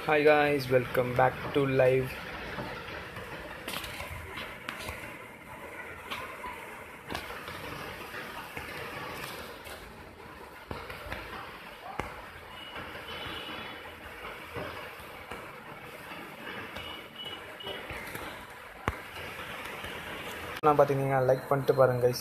Hi guys, welcome back to live. நான் பார்த்தீங்கன்னா like பண்ணிட்டு பாருங்க கைஸ்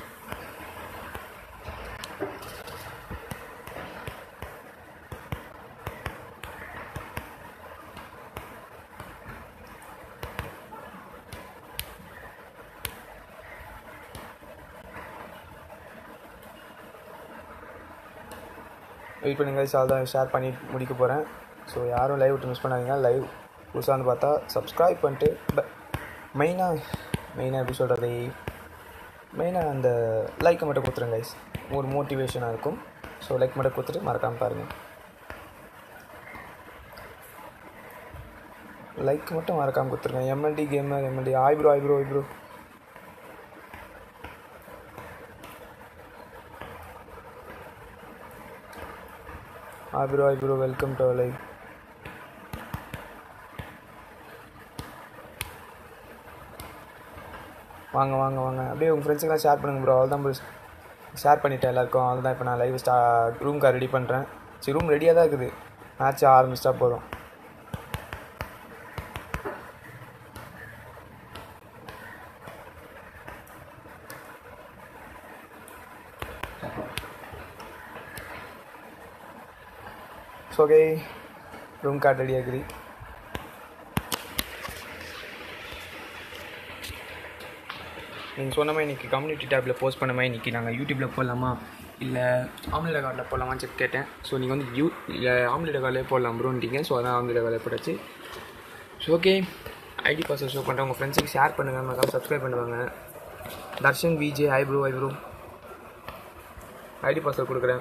வெயிட் பண்ணுங்க கைஸ் அதான் ஷேர் பண்ணி முடிக்க போகிறேன் ஸோ யாரும் லைவ் விட்டு மிஸ் பண்ணாதீங்க லைவ் புதுசாக வந்து பார்த்தா சப்ஸ்கிரைப் பண்ணிட்டு ப- மெயினாக மெயினாக எப்படி சொல்கிறது மெயினாக அந்த லைக்கை மட்டும் கொடுத்துருங்க கைஸ் ஒரு மோட்டிவேஷனாக இருக்கும் ஸோ லைக் மட்டும் கொடுத்துட்டு மறக்காமல் பாருங்கள் லைக் மட்டும் மறக்காமல் கொடுத்துருங்க MLT gamer MLT hi bro ஆய் ப்ரோ ஆய் ப்ரோ ஆய் ப்ரோ ஆய் ப்ரோ வெல்கம் டு லைவ் வாங்க வாங்க வாங்க அப்படியே உங்கள் ஃப்ரெண்ட்ஸுக்கெல்லாம் ஷேர் பண்ணுங்க ப்ரோ அவ்வளோதான் ப்ரோ ஷேர் பண்ணிட்டேன் எல்லாருக்கும் அவ்வளோதான் இப்போ நான் லைவ் ஸ்டா ரூம் கார் ரெடி பண்ணுறேன் சரி ரூம் ரெடியாக தான் இருக்குது மேட்ச் ஆரம்பிச்சிட்டா போதும் so okay room card ready ஆகுது நீங்கள் சொன்ன மாதிரி இன்றைக்கி கம்யூனிட்டி டேப்பில் போஸ்ட் பண்ண மாதிரி இன்றைக்கி நாங்கள் யூடியூப்பில் போடலாமா இல்லை ஆம்லேட் கார்டில் போடலாமான்னு சொல்லி கேட்டேன் ஸோ நீங்கள் வந்து யூ இல்லை ஆம்லேட் கார்டிலே போடலாம் ப்ரோன்ட்டீங்க ஸோ அதான் ஆம்லேட் கார்டில் போட்டாச்சு so okay ID password show பண்ணுறேன் உங்கள் ஃப்ரெண்ட்ஸுக்கு ஷேர் பண்ணுங்கள் மறக்காம சப்ஸ்கிரைப் பண்ணுவாங்க Darshan VJ hi bro hi bro ID password கொடுக்குறேன்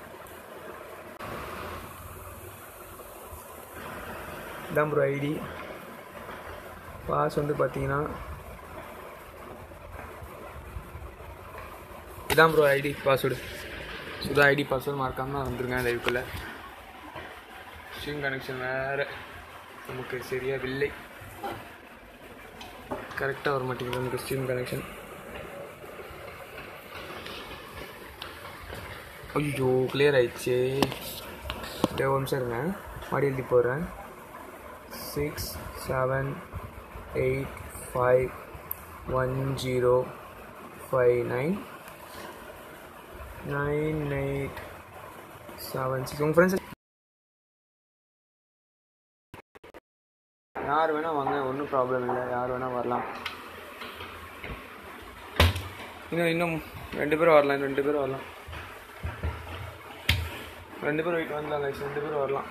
இதான் ப்ரோ ஐடி பாஸ் வந்து பார்த்தீங்கன்னா இதான் bro ID password Sudha ID password மறக்காமல் வந்துருங்க லைவுக்குள்ளே ஸ்ட்ரீம் கனெக்ஷன் வேறு நமக்கு சரியாக இல்லை கரெக்டாக வர மாட்டேங்குது நமக்கு ஸ்ட்ரீம் கனெக்ஷன் ஐயோ கிளியர் ஆயிடுச்சு டே ஒரு நிமிஷம் இருங்க மறுபடியும் எழுதி போகிறேன் six seven eight five one zero five nine nine eight seven six உங்கள் ஃப்ரெண்ட்ஸ் யார் வேணால் வாங்க ஒன்றும் ப்ராப்ளம் இல்லை யார் வேணால் வரலாம் இன்னும் இன்னும் ரெண்டு பேரும் வரலாம் இன்னும் ரெண்டு பேரும் வரலாம் ரெண்டு பேரும் வெயிட் வரலாம் guys. ரெண்டு பேரும் வரலாம்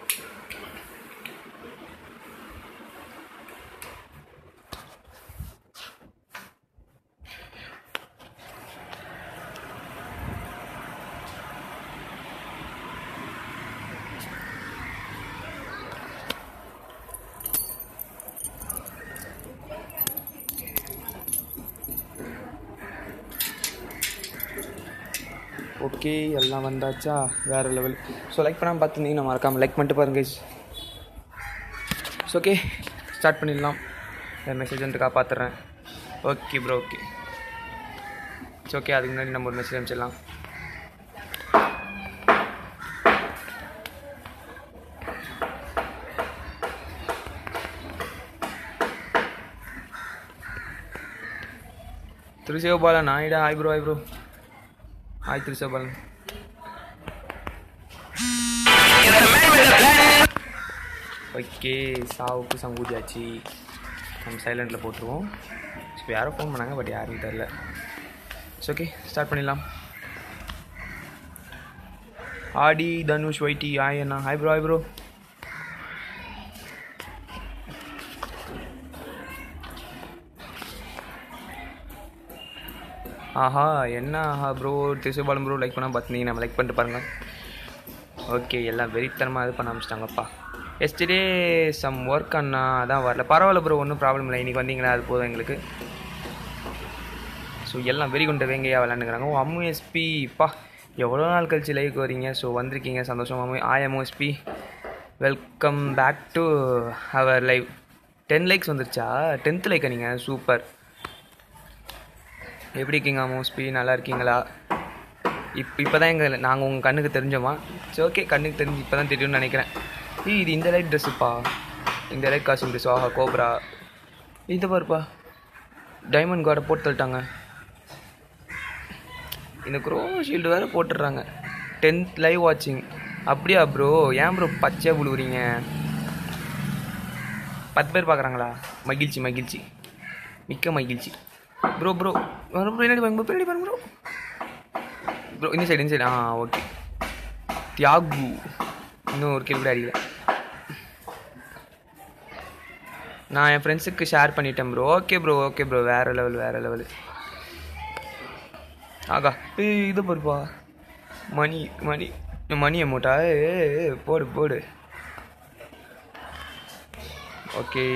ஓகே எல்லாம் வந்தாச்சா வேறு லெவல் ஸோ லைக் பண்ணாமல் பார்த்துருந்தீங்கன்னா மறக்காமல் லைக் பண்ணிட்டு பாருங்க guys. ஸோ ஓகே ஸ்டார்ட் பண்ணிடலாம் வேறு மெசேஜ் வந்து காப்பாற்றுறேன் okay bro okay so okay அதுக்கு முன்னாடி நம்ம ஒரு மெசேஜ் அனுப்பிச்சிடலாம் திருசிவபாலன் ஆயிடா ஆய் ப்ரோ ஆய் ப்ரோ ஆய் திருசிவபாலன் ஓகே சாவுக்கு சங்கூதியாச்சு நம்ம சைலண்டில் போட்டுருவோம் இப்போ யாரோ ஃபோன் பண்ணாங்க பட் யாரும் தெரில இட்ஸ் ஓகே ஸ்டார்ட் பண்ணிடலாம் ஆடி தனுஷ் ஒய்டி ஆய் அண்ணா ஹாய் ப்ரோ ஹாய் ப்ரோ ஆஹா என்ன ஆஹா ப்ரோ திருசிபாலம் ப்ரோ லைக் பண்ணால் பார்த்தீங்க நம்ம லைக் பண்ணிட்டு பாருங்கள் ஓகே எல்லாம் வெறித்தனமாக இது பண்ண ஆரம்பிச்சிட்டாங்கப்பா எஸ்டே சம் ஒர்க் அண்ணா அதான் வரல பரவாயில்ல ப்ரோ ஒன்றும் ப்ராப்ளம் இல்லை இன்றைக்கி வந்தீங்களா அது போதும் எங்களுக்கு ஸோ எல்லாம் வெறி கொண்ட வேங்கையாக விளாண்டுக்கிறாங்க ஓ அம்மு எஸ்பி பா எவ்வளோ நாள் கழிச்சு லைவுக்கு வரீங்க ஸோ வந்திருக்கீங்க சந்தோஷமாக hi Ammu SP welcome back to our live ten likes வந்துருச்சா டென்த் லைக்கா நீங்கள் சூப்பர் எப்படி இருக்கீங்க மோஸ்ட்லி நல்லா இருக்கீங்களா இப் இப்போ தான் எங்கள் நாங்கள் உங்கள் கண்ணுக்கு தெரிஞ்சோமா சரி ஓகே கண்ணுக்கு தெரிஞ்சு இப்போ தான் தெரியும்னு நினைக்கிறேன் ஏய் இது இந்த லைட் ட்ரெஸ்ஸுப்பா இந்த லைட் காஸ்டியூம் ட்ரெஸ் ஆஹா கோப்ரா இது பாருப்பா டைமண்ட் கார்டை போட்டு தள்ளிட்டாங்க இந்த க்ரோ ஷீல்டு வேறு போட்டுடுறாங்க டென்த் லைவ் வாட்சிங் அப்படியா ப்ரோ ஏன் ப்ரோ பச்சையாக புழுவுறீங்க பத்து பேர் பார்க்குறாங்களா மகிழ்ச்சி மகிழ்ச்சி மிக்க மகிழ்ச்சி ப்ரோ ப்ரோ ப்ரோ பின்னாடி பாருங்க bro, பின்னாடி பாருங்க ப்ரோ ப்ரோ இந்த சைடு இந்த சைடு ஆ ஓகே தியாகு இன்னும் ஒரு கேள்வி கூட அடிக்கல நான் என் ஃப்ரெண்ட்ஸுக்கு ஷேர் பண்ணிட்டேன் bro okay bro okay bro வேறு லெவல் வேறு லெவல் ஆகா ஏய் இது பாருப்பா மணி மணி மணி அமௌண்ட்டா ஏ போடு போடு ஓகே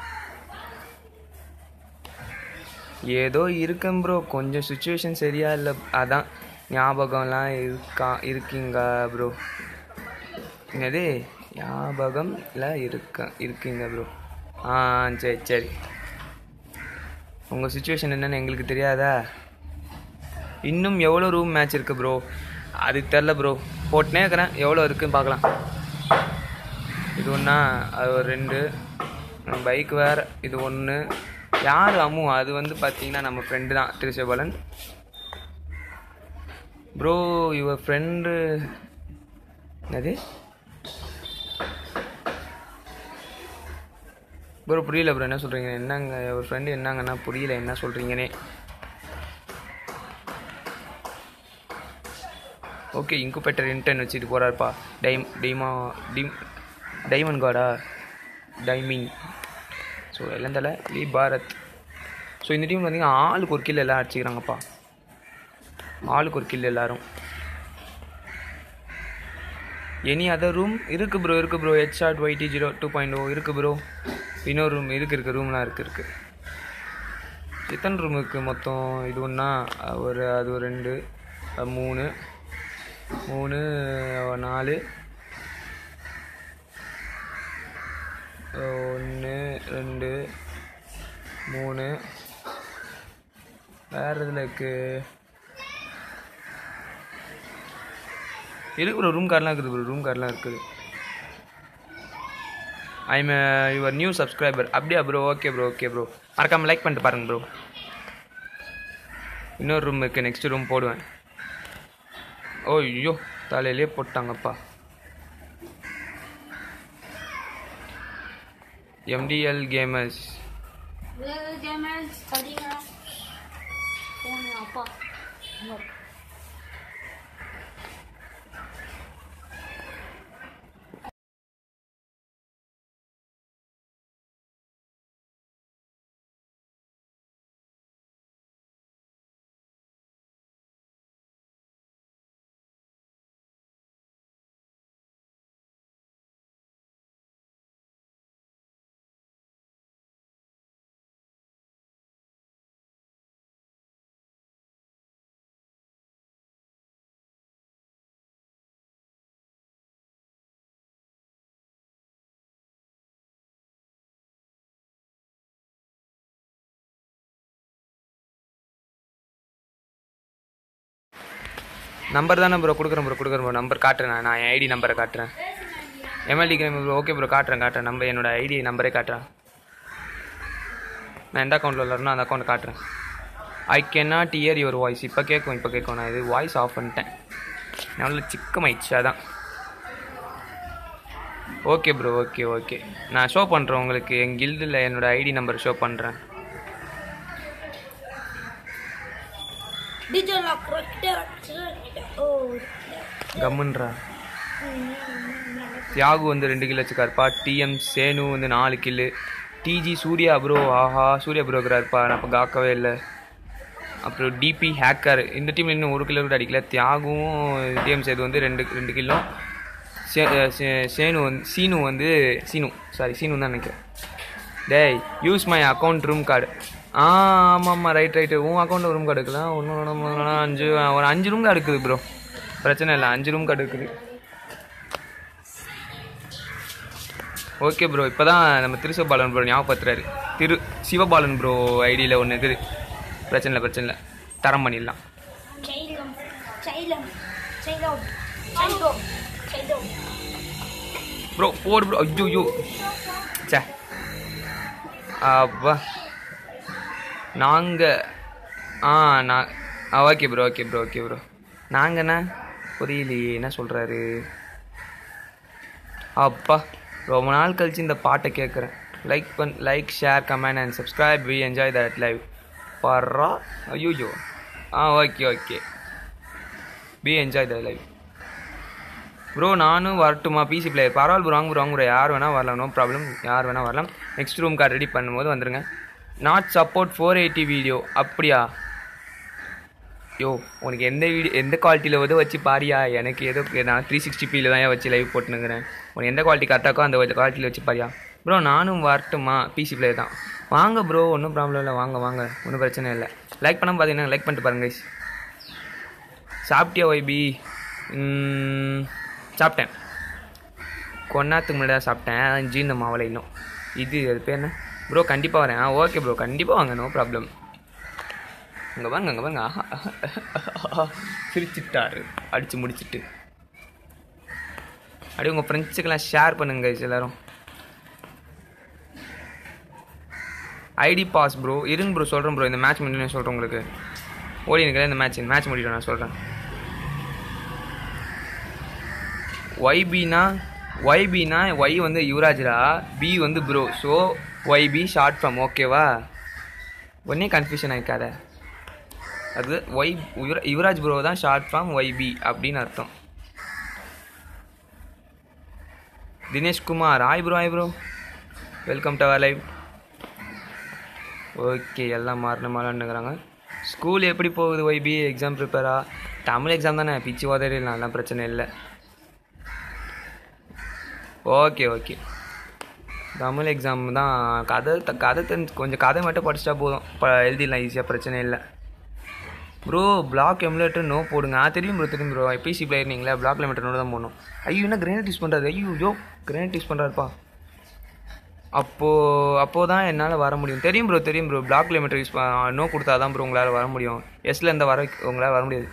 ஏதோ இருக்கேன் ப்ரோ கொஞ்சம் சுச்சுவேஷன் சரியா இல்லை அதான் ஞாபகம்லாம் இருக்கா இருக்கீங்க ப்ரோ என்னது ஞாபகம்ல இருக்க இருக்கீங்க ப்ரோ ஆ சரி சரி உங்கள் சுச்சுவேஷன் என்னன்னு எங்களுக்கு தெரியாதா இன்னும் எவ்வளோ ரூம் மேட்ச் இருக்குது ப்ரோ அது தெரில ப்ரோ போட்டுனே இருக்கிறேன் எவ்வளோ இருக்குன்னு பார்க்கலாம் இது ஒன்றா அது ஒரு ரெண்டு பைக் வேறு இது ஒன்று யார் அம்மு அது வந்து பார்த்தீங்கன்னா நம்ம ஃப்ரெண்டு தான் திருச்செபலன் ப்ரோ யுவர் ஃப்ரெண்டு என்னது ப்ரோ புரியல ப்ரோ என்ன சொல்கிறீங்க என்னங்க ஒரு ஃப்ரெண்டு என்னங்கன்னா புரியல என்ன சொல்கிறீங்கன்னே ஓகே இன்குபேட்டர் இன்டர்ன் வச்சுட்டு போகிறாருப்பா டைம் டைமா டிம் டைமண்ட் கார்டா டைமிங் ஸோ இளந்தலை லீ பாரத் ஸோ இந்த டீம் பார்த்தீங்கன்னா ஆளுக்கு ஒரு கில் எல்லாம் அடிச்சுக்கிறாங்கப்பா ஆளுக்கு ஒரு கில் எல்லாரும் எனி அதர் ரூம் இருக்குது ப்ரோ இருக்குது bro H shot YT zero two point O இருக்குது ப்ரோ இன்னொரு ரூம் இருக்குது இருக்குது ரூம்லாம் இருக்குது இருக்குது எத்தனை ரூம் இருக்குது மொத்தம் இது ஒன்றா ஒரு அது ஒரு ரெண்டு அது மூணு மூணு நாலு ஒன்று ரெண்டு மூணு வேறு இதில் இருக்குது இருக்கு ப்ரோ ரூம் கார்டெலாம் இருக்குது ப்ரோ ரூம் கார்டெலாம் இருக்குது ஐம் யுவர் நியூ சப்ஸ்கிரைபர் அப்படியா bro okay bro okay bro மறக்காமல் லைக் பண்ணிட்டு பாருங்க ப்ரோ இன்னொரு ரூம் இருக்குது நெக்ஸ்ட் ரூம் போடுவேன் ஓ ஐயோ தலையிலே போட்டாங்கப்பா எம்டிஎல் கேமர்ஸ் கேமர்ஸ் படிங்க போன அப்பா நம்பர் தானே ப்ரோ கொடுக்குறேன் ப்ரோ கொடுக்குறேன் ப்ரோ நம்பர் காட்டுறேன் நான். நான் என் ஐடி நம்பரை காட்டுறேன் MLT game bro okay bro காட்டுறேன் காட்டுறேன் நம்பர் என்னோட ஐடி நம்பரே காட்டுறேன் நான் எந்த அக்கௌண்ட்டில் விளாட்றனோ அந்த அக்கௌண்ட் காட்டுறேன் I can not hear your voice இப்போ கேட்கும் இப்போ கேட்கும் நான் இது வாய்ஸ் ஆஃப் பண்ணிட்டேன் நல்ல சிக்கமாயிடுச்சு அதான் ஓகே ப்ரோ ஓகே ஓகே நான் ஷோ பண்ணுறேன் உங்களுக்கு என் கில்டில் என்னோட ஐடி நம்பர் ஷோ பண்ணுறேன் டிஜே லாக் ஓ கம்முன்றா தியாகு வந்து ரெண்டு கிலோ வச்சுக்காருப்பா டிஎம் சேனு வந்து நாலு கில்லு டிஜி சூர்யா ப்ரோ ஆஹா சூர்யா ப்ரோ இருக்கிறாருப்பா நான் இப்போ காக்கவே இல்லை அப்புறம் டிபி ஹேக்கர் இந்த டீமில் இன்னும் ஒரு கிலோ கூட அடிக்கல தியாகும் டிஎம் சேது வந்து ரெண்டு ரெண்டு கிலோ சே சே- சேனு வந்து சீனு வந்து சீனு சாரி சீனு தான் நினைக்கிறேன் டேய் use my account room card ஆ ஆமாம் ஆமாம் ரைட் ரைட்டு உன் அக்கௌண்ட் ரூம் கார்டு இருக்கலாம் ஒன்று அஞ்சு ஒரு அஞ்சு ரூம் கார்டு இருக்குது ப்ரோ பிரச்சனை இல்லை அஞ்சு ரூம் கார்டு இருக்குது ஓகே ப்ரோ இப்போ தான் நம்ம திருசிவபாலன் ப்ரோ ஞாபகப்படுத்துறாரு திரு சிவபாலன் ப்ரோ ஐடியில் ஒன்று இது பிரச்சனை இல்லை பிரச்சனை இல்லை தரம் பண்ணிடலாம் சைலம் சைலம் சைலம் சைலம் சைலம் ப்ரோ போடு ப்ரோ ஐயோ ஐயோ சே அப்பா நாங்கள் ஆ நான் ஆ okay bro okay bro okay bro நாங்கண்ணா புரியலையே என்ன சொல்கிறாரு அப்பா ரொம்ப நாள் கழிச்சு இந்த பாட்டை கேட்குறேன் லைக் பண் like share comment and subscribe we enjoy that live பர்றா ஐயோ ஆ okay okay be enjoy the live bro நானும் வரட்டுமா பிசி பிளேயர் பரவாயில்ல ப்ரோ வாங்க ப்ரோ வாங்க ப்ரோ யார் வேணால் வரலாம் நோ ப்ராப்ளம் யார் வேணால் வரலாம் நெக்ஸ்ட் ரூம் கார்டு ரெடி பண்ணும்போது வந்துருங்க not support four eighty video அப்படியா யோ உனக்கு எந்த வீடியோ எந்த குவாலிட்டியில் வந்து வச்சு பாரியா எனக்கு ஏதோ நான் த்ரீ சிக்ஸ்டி பியில் தான் வச்சு லைவ் போட்டுனுங்கிறேன் உனக்கு எந்த குவாலிட்டி கரெக்டாக்கோ அந்த குவாலிட்டியில் வச்சு பாரியா ப்ரோ நானும் வரட்டுமா பிசி பிளேயர் தான் வாங்க ப்ரோ ஒன்றும் ப்ராப்ளம் இல்லை வாங்க வாங்க ஒன்றும் பிரச்சனை இல்லை லைக் பண்ண பார்த்தீங்கன்னா லைக் பண்ணிட்டு பாருங்க guys. சாப்பிட்டியா ஒய்பி ம், சாப்பிட்டேன் கொன்னாத்துக்கு முன்னாடி தான் சாப்பிட்டேன் ஜீந்த மாவளை இன்னும் இது அது பேர் என்ன ப்ரோ கண்டிப்பாக வரேன் ஆ ஓகே ப்ரோ கண்டிப்பாக வாங்க நோ ப்ராப்ளம் அங்கே வாங்க அங்கே வாங்க ஆஹா, ஆஹா, சிரிச்சிட்டாரு அடித்து முடிச்சிட்டு அப்படியே உங்கள் ஃப்ரெண்ட்ஸுக்கெல்லாம் ஷேர் பண்ணுங்க guys எல்லாரும் ஐடி பாஸ் ப்ரோ இருங்க ப்ரோ சொல்கிறேன் ப்ரோ இந்த மேட்ச் முடிஞ்சு சொல்கிறேன் உங்களுக்கு ஓடி எனக்கு இந்த மேட்ச் இந்த மேட்ச் முடியும் நான் சொல்கிறேன் ஒய்பினா ஒய்பினா ஒய் வந்து யுவராஜ்ரா பி வந்து bro so YP short form ஓகேவா ஒன்னே கன்ஃபியூஷன் ஆகிக்காத அது ஒய் யுவரா- யுவராஜ் ப்ரோ தான் ஷார்ட் ஃபார்ம் ஒய்பி அப்படின்னு அர்த்தம் தினேஷ் குமார் ஆய் ப்ரோ ஆய் bro welcome to our live okay எல்லாம் மாறின மாறினுங்கிறாங்க ஸ்கூல் எப்படி போகுது ஒய்பி எக்ஸாம் ப்ரிப்பேரா தமிழ் எக்ஸாம் தானே பிச்சு உதறிடலாம் அதெல்லாம் பிரச்சனை இல்லை ஓகே ஓகே தமிழ் எக்ஸாம் தான் கதை த- கதை தெரிஞ்சு கொஞ்சம் கதை மட்டும் படிச்சிட்டா போதும் இப்போ எழுதிடலாம் ஈஸியாக பிரச்சனை இல்லை ப்ரோ பிளாக் எமுலேட்டர் நோ போடுங்க ஆ தெரியும் ப்ரோ தெரியும் ப்ரோ பிசி பிளேயர் நீங்களே பிளாக் எமுலேட்டர் நோ தான் போடணும் ஐயோ என்ன கிரேனட் யூஸ் பண்ணுறாரு ஐயோ யோ கிரேனட் யூஸ் பண்ணுறாருப்பா அப்போது அப்போது தான் என்னால் வர முடியும் தெரியும் ப்ரோ தெரியும் bro block kilometre use no கொடுத்தா தான் ப்ரோ உங்களால் வர முடியும் எஸ்ல இந்த வர உங்களால் வர முடியாது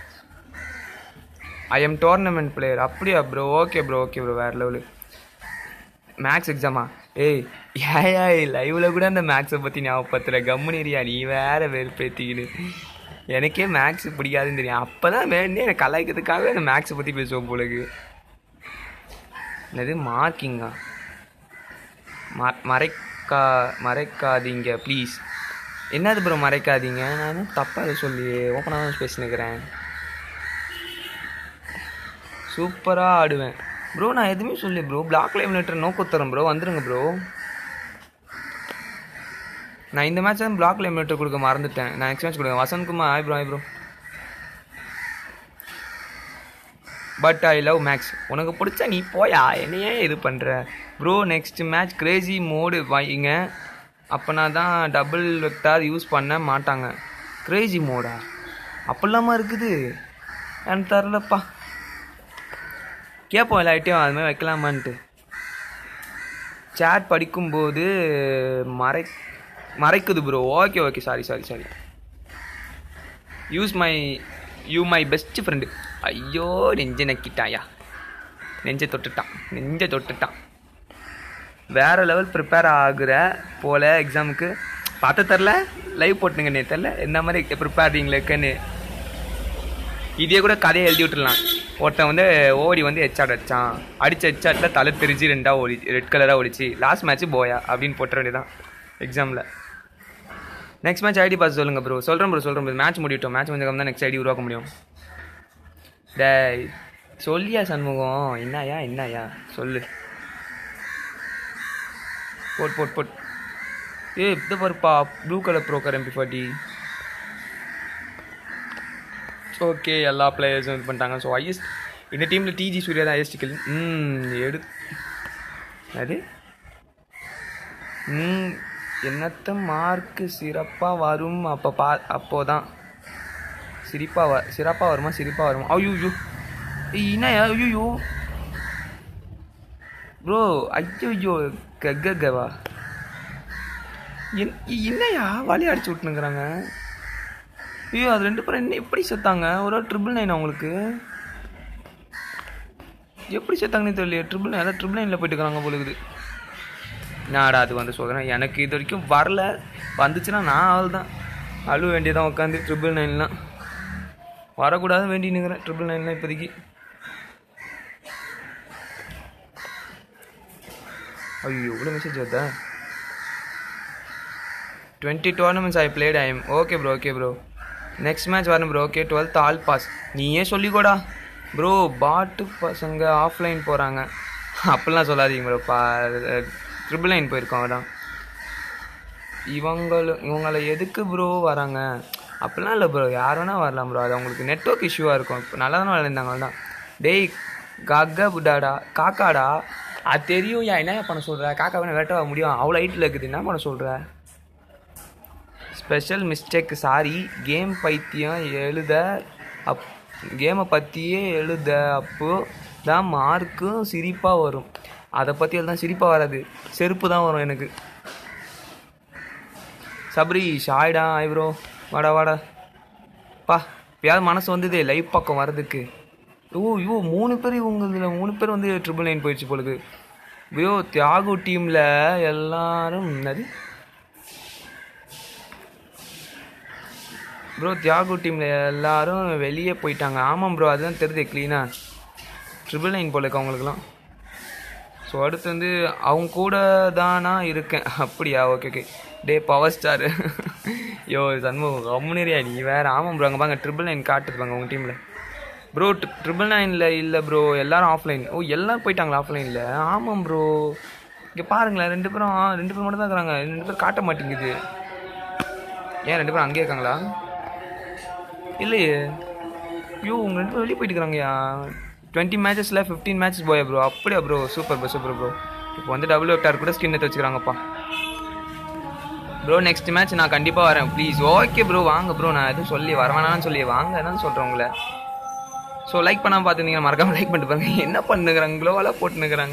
ஐ எம் டோர்னமெண்ட் பிளேயர் அப்படியா bro okay bro okay bro வேறு லெவலு மேக்ஸ் எக்ஸாமா ஏய் ஏயா லைவ்ல கூட அந்த மேக்ஸை பற்றி ஞாபகப்படுத்துற கம்முனிரியா நீ வேற வெறுப்பேற்றிக்கின்னு எனக்கே மேக்ஸ் பிடிக்காதுன்னு தெரியும் அப்போ தான் வேணே எனக்கு கலாய்க்கிறதுக்காக அந்த மேக்ஸை பற்றி பேசுவோம் போலக்கு என்னது மார்க்கிங்கா ம மறைக்கா மறைக்காதீங்க ப்ளீஸ் என்னது ப்ரோ மறைக்காதீங்க நான் தப்பாக சொல்லி ஓப்பனாக தான் பேசினுக்கிறேன் சூப்பராக ஆடுவேன் ப்ரோ நான் எதுவுமே சொல்லி ப்ரோ பிளாக் லைமினேட்டர் நோக்கு தரேன் ப்ரோ வந்துருங்க ப்ரோ நான் இந்த மேட்ச் தான் பிளாக் லைமினேட்டர் கொடுக்க மறந்துட்டேன் நான் நெக்ஸ்ட் மேட்ச் கொடுங்க வசந்த்குமார் ஆய் ப்ரோ ஆய் bro but I love maths உனக்கு பிடிச்சா நீ போயா என்னையே இது பண்ணுற bro next match crazy mode வைங்க அப்போனா தான் டபுள் வெக்டார் யூஸ் பண்ண மாட்டாங்க கிரேசி மோடா அப்படிலாமா இருக்குது எனக்கு தரலப்பா கேட்போம் எல்லார்ட்டையும் அது மாதிரி வைக்கலாமான்ட்டு சேட் படிக்கும்போது மறை மறைக்குது bro okay okay sorry sorry sorry use my you my best friend ஐயோ நெஞ்ச நக்கிட்டாயா நெஞ்சை தொட்டுட்டான் நெஞ்சை தொட்டுட்டான் வேற லெவல் ப்ரிப்பேர் ஆகுற போல எக்ஸாமுக்கு பார்த்து தரல லைவ் போட்டுங்க நே தெரில எந்த மாதிரி ப்ரிப்பேரிங்களேக்குன்னு இதே கூட கதையை எழுதி விட்டுறலாம் ஒருத்தன் வந்து ஓடி வந்து ஹெச்ஆட் அடிச்சான் அடிச்ச ஹெச்ஆட்டில் தலை தெரிஞ்சு ரெண்டாக ஓடி ரெட் கலராக ஓடிச்சு லாஸ்ட் மேட்ச் போயா அப்படின்னு போட்டுற வேண்டியதான் எக்ஸாமில் நெக்ஸ்ட் மேட்ச் ஐடி பாஸ் சொல்லுங்கள் ப்ரோ சொல்கிறேன் ப்ரோ சொல்கிறேன் ப்ரோ மேட்ச் முடிவிட்டோம் மேட்ச் முடிஞ்சதுக்கு தான் நெக்ஸ்ட் ஐடி உருவாக்க முடியும் டேய் சொல்லியா சண்முகம் என்னயா என்னயா சொல்லு போட் போட் போட் ஏய் இது பாருப்பா blue colour broker MP forty okay எல்லா பிளேயர்ஸும் இது பண்ணிட்டாங்க ஸோ ஐஎஸ் இந்த டீமில் டிஜி சூர்யா தான் ஐஎஸ்டி கில் ம் எடு அது ம் என்னத்த மார்க்கு சிறப்பாக வரும் அப்போ பா அப்போ தான் சிரிப்பாக வ சிறப்பாக வருமா சிரிப்பாக வருமா ஐயோ ஏய் என்னயா ஐயோ ப்ரோ ஐயோ கக்கவா என் என்னையா வழி அடிச்சு விட்டுனுக்குறாங்க ஐயோ அது ரெண்டு பேரும் என்ன எப்படி செத்தாங்க ஒரு ட்ரிபிள் நைன் அவங்களுக்கு எப்படி செத்தாங்கன்னு தெரியல ட்ரிபிள் நைன் அதான் ட்ரிபிள் நைனில் போயிட்டு இருக்காங்க போல இருக்குது நாடா அது வந்து சொல்கிறேன் எனக்கு இது வரைக்கும் வரல வந்துச்சுன்னா நான் ஆள் தான் அழுவ வேண்டியதான் உட்காந்து ட்ரிபிள் நைன்லாம் வரக்கூடாதுன்னு வேண்டி நிற்கிறேன் ட்ரிபிள் நைன்லாம் இப்போதைக்கு ஐயோ இவ்வளோ மெசேஜ் வருதா twenty tournaments I played I am okay bro okay bro next match வரணும் bro okay twelfth all pass நீயே சொல்லிக்கோடா ப்ரோ பாட்டு பசங்க ஆஃப்லைன் போகிறாங்க அப்படிலாம் சொல்லாதீங்க ப்ரோ பா ட்ரிபிள் நைன் போயிருக்கோம் அதான் இவங்களும் இவங்களை எதுக்கு ப்ரோ வராங்க அப்படிலாம் இல்லை ப்ரோ யார் வேணால் வரலாம் ப்ரோ அது அவங்களுக்கு நெட்ஒர்க் இஷ்யூவாக இருக்கும் இப்போ நல்லா தானே விளையாண்டாங்க தான் டேய் கக்க புட்டாடா காக்காடா அது தெரியும் யா என்ன பண்ண சொல்கிற காக்கா வேணா விரட்ட முடியும் அவ்வளோ ஹைட்டில் இருக்குது என்ன பண்ண சொல்கிற ஸ்பெஷல் மிஸ்டேக் சாரி கேம் பைத்தியம் எழுத அப் கேமை பற்றியே எழுத அப்போ தான் மார்க்கும் சிரிப்பாக வரும் அதை பற்றி தான் சிரிப்பாக வராது செருப்பு தான் வரும் எனக்கு சபரி ஷாய்டா ஐ ப்ரோ வாடா வாடா பா எப்பயாவது மனசு வந்ததே லைவ் பக்கம் வர்றதுக்கு ஓ ஐயோ மூணு பேர் இவங்க இதில் மூணு பேர் வந்து ட்ரிபிள் நைன் போயிடுச்சு பொழுது ஐயோ தியாகு டீமில் எல்லாரும் என்னது ப்ரோ தியாகு டீமில் எல்லாரும் வெளியே போயிட்டாங்க ஆமாம் ப்ரோ அதுதான் தெரியுது க்ளீனாக ட்ரிபிள் நைன் போல இருக்கு அவங்களுக்குலாம் ஸோ அடுத்து வந்து அவங்க கூட தானா இருக்கேன் அப்படியா ஓகே ஓகே டே பவர் ஸ்டார் யோ சண்முகம் கம்முனரியா நீ வேறு ஆமாம் ப்ரோ அங்கே பாங்க ட்ரிபிள் நைன் காட்டுதுப்பாங்க உங்கள் டீமில் ப்ரோ ட்ரிபிள் நைனில் இல்லை ப்ரோ எல்லாரும் ஆஃப்லைன் ஓ எல்லாரும் போயிட்டாங்களா ஆஃப்லைனில் ஆமாம் ப்ரோ இங்கே பாருங்களேன் ரெண்டு பேரும் ஆ, ரெண்டு பேர் மட்டும் தான் இருக்கிறாங்க ரெண்டு பேர் காட்ட மாட்டேங்குது ஏன் ரெண்டு பேரும் அங்கேயே இருக்காங்களா இல்லையே ஐயோ உங்க ரெண்டு பேரும் வெளியே போயிட்டு இருக்கிறாங்கய்யா டுவெண்ட்டி மேட்சஸில் ஃபிஃப்டீன் மேட்சஸ் போயா ப்ரோ அப்படியா bro super bro super bro இப்போ வந்து டபுள் வெக்டார் கூட ஸ்கின் எடுத்து வச்சுக்கிறாங்கப்பா ப்ரோ நெக்ஸ்ட் மேட்ச் நான் கண்டிப்பாக வரேன் ப்ளீஸ் ஓகே ப்ரோ வாங்க ப்ரோ நான் எதுவும் சொல்லி வரவேணான்னு சொல்லி வாங்க தான் சொல்கிறேன் உங்களை ஸோ லைக் பண்ணாமல் பார்த்துருந்தீங்க மறக்காம லைக் பண்ணிட்டு பாருங்க என்ன பண்ணுங்கிறாங்க க்ளோவெல்லாம் போட்டுனுக்குறாங்க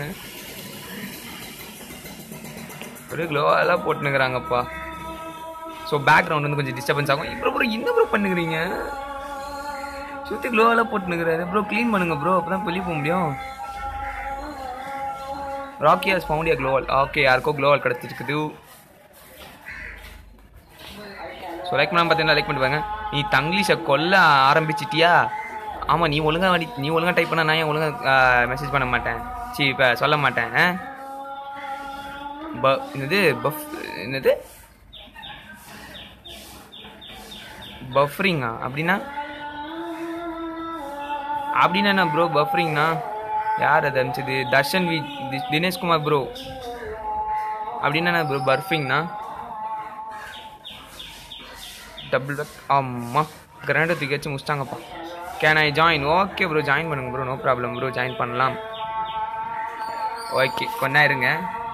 ஒரு க்ளோவெல்லாம் போட்டுனுக்குறாங்கப்பா ஸோ பேக்ரவுண்ட் வந்து கொஞ்சம் டிஸ்டர்பன்ஸ் ஆகும் ப்ரோ ப்ரோ என்ன ப்ரோ பண்ணுகிறீங்க சுற்றி க்ளோவெல்லாம் போட்டுனுக்குறாரு ப்ரோ க்ளீன் பண்ணுங்க ப்ரோ அப்போ தான் வெளியே போக முடியும் ராக்கி ஹாஸ் ஃபவுண்ட் ஏ க்ளோவல் ஓகே யாருக்கோ க்ளோவல் கிடச்சிருக்குது ஸோ லைக் பண்ணாமல் பார்த்தீங்கன்னா லைக் பண்ணிட்டு வாங்க நீ தங்கிலீஷை கொல்ல ஆரம்பிச்சிட்டியா ஆமாம் நீ ஒழுங்கா வடி நீ ஒழுங்கா டைப் பண்ண நான் ஏன் ஒழுங்கா மெசேஜ் பண்ண மாட்டேன் சி இப்போ சொல்ல மாட்டேன் ஆ? ப என்னது பஃப் என்னது பஃப்ரிங்கா அப்படின்னா அப்படின்னா என்ன ப்ரோ பஃப்ரிங்னா யார் அது அனுப்பிச்சது தர்ஷன் வி தி- தினேஷ்குமார் ப்ரோ அப்படின்னா என்ன ப்ரோ பர்ஃபிங்னா டபுள் பேக் ஆமா கிராண்டை தூக்கி வச்சு முடிச்சிட்டாங்கப்பா can I join okay bro join பண்ணுங்க bro no problem bro join பண்ணலாம் ஓகே கொண்டா இருங்க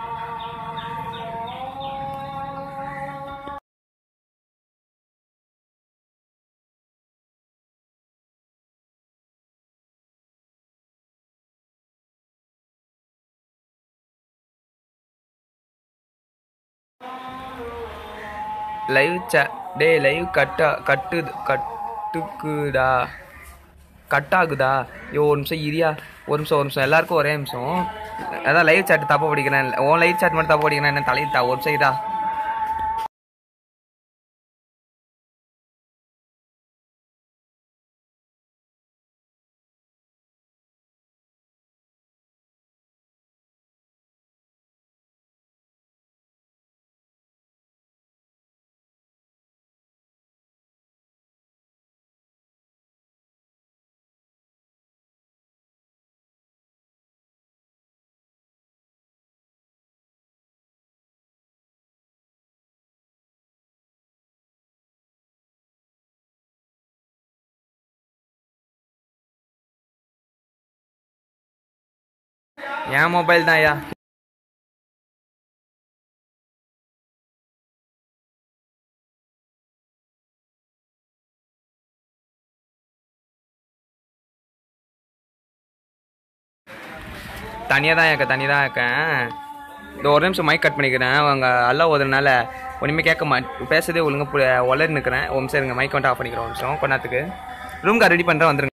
லைவ் ச டே லைவ் கட்டா கட்டு கட்டுக்குடா கட் ஆகுதா ஐயோ ஒரு நிமிஷம் இரியா ஒரு நிமிஷம் ஒரு நிமிஷம் எல்லாருக்கும் ஒரே நிமிஷம் அதான் லைவ் சாட் தப்பா படிக்கிறேன் உன் லைவ் சாட் மட்டும் தப்பா படிக்கிறேன் என்ன தலையிட்டா ஒரு நிமிஷம் இதா என் மொபைல் தான் ஐயா தனியாக தான் இருக்கேன் தனியாக தான் இருக்கேன் இந்த ஒரு நிமிஷம் மைக் கட் பண்ணிக்கிறேன் அவங்க அல்ல ஓதுறதுனால ஒன்றுமே கேட்க மாட் பேசுறதே ஒழுங்காக உளறி நிற்கிறேன் ஒரு நிமிஷம் இருங்க மைக் வந்துட்டு ஆஃப் பண்ணிக்கிறேன் ஒரு நிமிஷம் கொஞ்ச நேரத்துக்கு ரூம் கார் ரெடி பண்ணுறேன் வந்துருங்க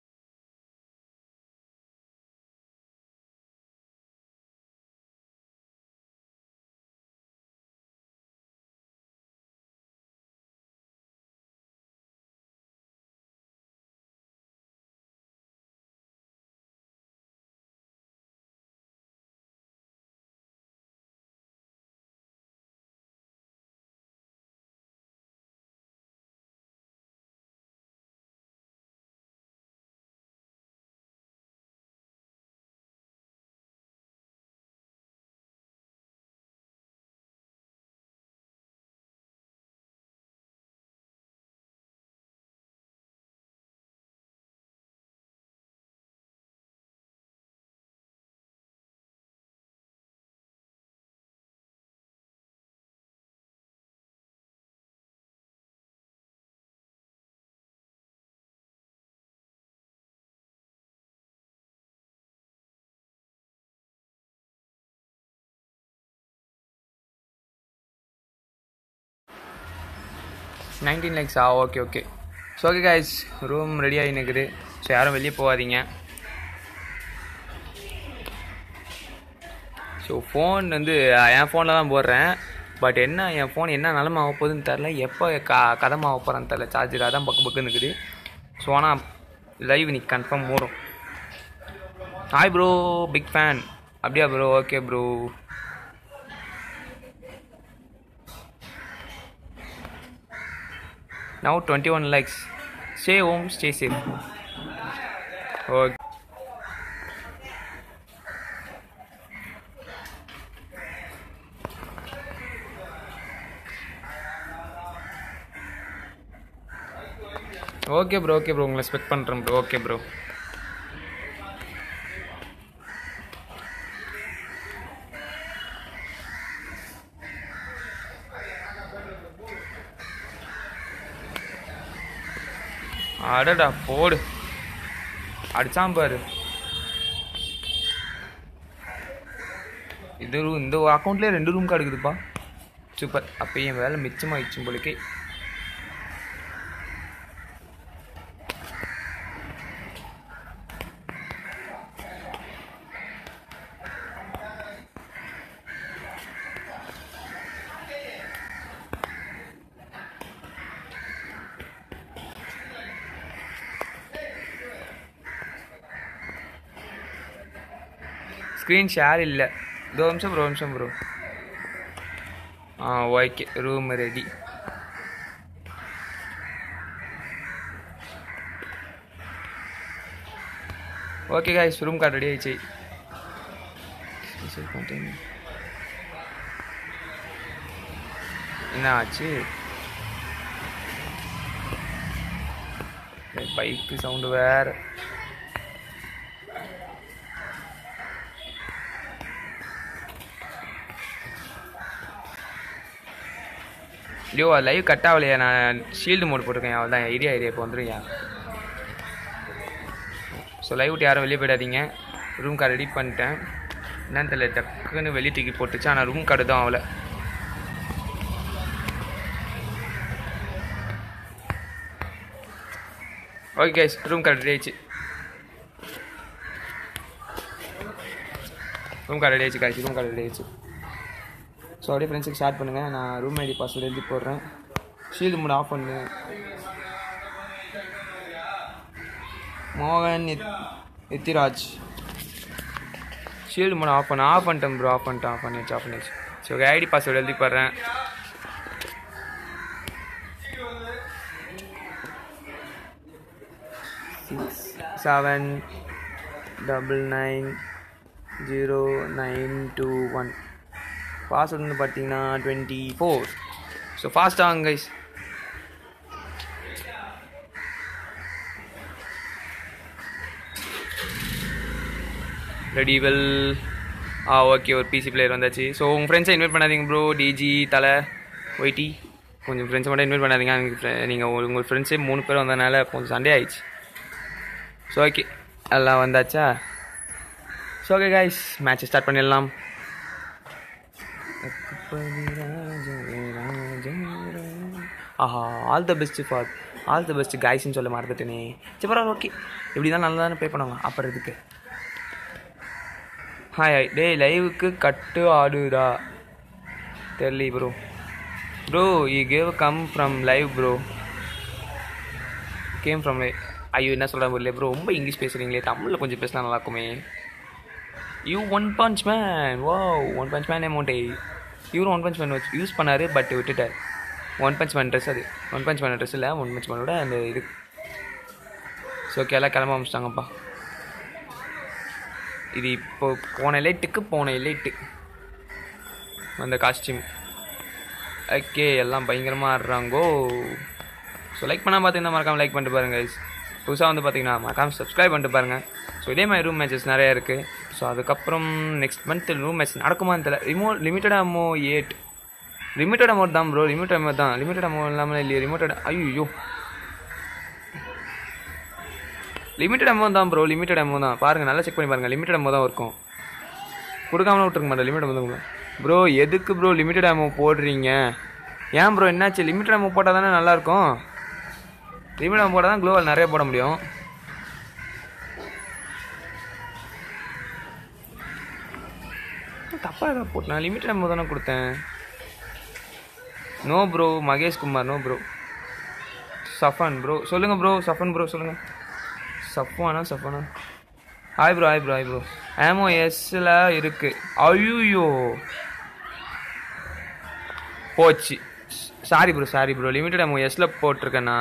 நைன்டீன் லேக்ஸா okay okay so okay guys room ready ஆகி நிற்குது ஸோ யாரும் வெளியே போகாதீங்க ஸோ ஃபோன் வந்து அஹ், என் ஃபோனில் தான் போடுறேன் பட் என்ன என் ஃபோன் என்ன நிலமை ஆக போகுதுன்னு தெரில எப்போ க கதமாக ஆக போகிறான்னு தெரில சார்ஜர் அதான் பக்கு பக்குன்னு இருக்குது ஸோ ஆனால் லைவ் இன்னைக்கு கன்ஃபார்ம் மூடும் ஹாய் ப்ரோ பிக் ஃபேன் அப்படியா bro okay bro Now 21 likes. Stay home, stay safe. Okay. Okay bro okay bro உங்களை எக்ஸ்பெக்ட் பண்ணுறேன் ப்ரோ ஓகே ப்ரோ அடடா போடு அடிச்சான் பாரு இது room- இந்த அக்கௌண்ட்லேயே ரெண்டு ரூம் கார்டு இருக்குதுப்பா சூப்பர் அப்போ என் வேலை மிச்சமாயிடுச்சு போலுக்கே ஸ்க்ரீன் ஷேர் இல்லை இதோ நிமிஷம் ப்ரோ நிமிஷம் ப்ரோ ஆ okay room ready okay guys room card ready ஆயிடுச்சு Special container. என்ன ஆச்சு பைக்கு சவுண்டு வேற ஐயோ லைவ் கட் ஆகலையா நான் ஷீல்டு மோட் போட்டிருக்கேன் அவள் தான் ஐடியா ஐடியா இப்போ வந்துருங்க ஸோ லைவ் விட்டு யாரும் வெளியே போயிடாதீங்க ரூம் கார்டு ரெடி பண்ணிட்டேன் என்னன்னு தெரியல டக்குன்னு வெளியே டிக்கெட் போட்டுச்சு ஆனால் ரூம் கார்டு தான் அவளை okay guys room card ready ஆயிடுச்சு ரூம் கார்டு ரெடி ஆயிடுச்சு காய்ச்சி ரூம் கார்டு ரெடி ஆயிடுச்சு ஸோ அப்படியே ஃப்ரெண்ட்ஸுக்கு ஸ்டார்ட் பண்ணுங்கள் நான் ரூம் ஐடி பாஸ்வேர்டு எழுதி போடுறேன் ஷீல்டு மூட ஆஃப் பண்ணு மோகன் எத் எத்திராஜ் ஷீல்டு மூட ஆஃப் பண்ண ஆஃப் பண்ணிட்டேன் ப்ரோ ஆஃப் பண்ணிட்டேன் ஆஃப் பண்ணிடுச்சு ஆஃப் பண்ணிடுச்சு ஸோ ஓகே ஐடி பாஸ்வேர்டு எழுதி போடுறேன் six seven double nine zero nine two one password வந்து பார்த்தீங்கன்னா டுவெண்ட்டி ஃபோர் ஸோ ஃபாஸ்ட்டாக கைஸ் ரெடி வெல் ஆ ஓகே ஒரு பிசி பிளேயர் வந்தாச்சு ஸோ உங்கள் ஃப்ரெண்ட்ஸை இன்வைட் பண்ணாதீங்க ப்ரோ டிஜி தலை ஒய்டி கொஞ்சம் ஃப்ரெண்ட்ஸை மட்டும் இன்வைட் பண்ணாதீங்க நீங்கள் உங்கள் ஃப்ரெண்ட்ஸே மூணு பேர் வந்ததுனால கொஞ்சம் சண்டே ஆயிடுச்சு ஸோ ஓகே எல்லாம் வந்தாச்சா so okay guys match start பண்ணிடலாம் ஆஹா all the best for all the best கைஸ்ன்னு சொல்ல மறந்துட்டேனே சரி பரவாயில்ல ஓகே இப்படி தான் நல்லா தானே ப்ளே பண்ணுவாங்க அப்புறம் இதுக்கு ஹாய் ஹாய் டேய் லைவுக்கு கட்டு ஆடுடா தெரியல bro bro you gave come from live bro came from live ஐயோ என்ன சொல்கிறேன் புரியல ப்ரோ ரொம்ப இங்கிலீஷ் பேசுகிறீங்களே தமிழில் கொஞ்சம் பேசினா நல்லா இருக்குமே யூ ஒன் பஞ்ச் மேன் வா ஒன் பஞ்ச் மேன் அமௌண்ட்டே இவரும் ஒன் பஞ்ச் மேன் வச்சு யூஸ் பண்ணார் பட் விட்டுட்டார் ஒன் பஞ்ச் மேன் ட்ரெஸ் அது ஒன் பஞ்ச் மேன் ட்ரெஸ் இல்லை ஒன் பஞ்ச் மேனோட அந்த இது ஸோ ஓகே எல்லாம் கிளம்ப ஆரம்பிச்சிட்டாங்கப்பா இது இப்போ போன லைட்டுக்கு போன லைட்டு அந்த காஸ்டியூம் ஓகே எல்லாம் பயங்கரமாக ஆடுறாங்கோ ஸோ லைக் பண்ணால் பார்த்தீங்கன்னா மறக்காமல் லைக் பண்ணிட்டு பாருங்க guys. புதுசாக வந்து பார்த்தீங்கன்னா மறக்காமல் சப்ஸ்கிரைப் பண்ணிட்டு பாருங்கள் ஸோ இதே மாதிரி ரூம் மேட்சஸ் நிறையா இருக்குது ஸோ அதுக்கப்புறம் நெக்ஸ்ட் மந்த் ரூம் மேட்ச் நடக்குமான்னு தெரியல ரிமோ லிமிட்டட் அமோ எயிட் லிமிட்டட் அமௌண்ட் தான் ப்ரோ லிமிட்டட் அமௌண்ட் தான் லிமிட்டட் அமௌண்ட் இல்லாமல் இல்லையா லிமிட்டட் ஐயோ லிமிட்டட் அமௌண்ட் தான் ப்ரோ லிமிட்டட் அமௌண்ட் தான் பாருங்கள் நல்லா செக் பண்ணி பாருங்கள் லிமிட்டட் அமௌண்ட் தான் இருக்கும் கொடுக்காமலாம் விட்டுருக்க மாட்டேன் லிமிட் அமௌண்ட் ப்ரோ எதுக்கு ப்ரோ லிமிட்டட் அமௌண்ட் போடுறீங்க ஏன் ப்ரோ என்னாச்சு லிமிட்டட் அமௌண்ட் போட்டால் தானே நல்லாயிருக்கும் லிமிட் அமௌண்ட் போட்டால் தான் க்ளோவல் நிறைய போட முடியும் தப்பாக தான் போட்டு நான் லிமிட்டட் அமௌண்ட் தானே கொடுத்தேன் no bro Mahesh Kumar no bro Safan bro சொல்லுங்கள் ப்ரோ சஃபான் ப்ரோ சொல்லுங்கள் சஃபானா சஃபானா hi bro hi bro hi bro ஆமோ எஸ்ஸில் இருக்குது ஐயோ போச்சு sorry bro sorry bro limited amount எஸ்ஸில் போட்டிருக்கேண்ணா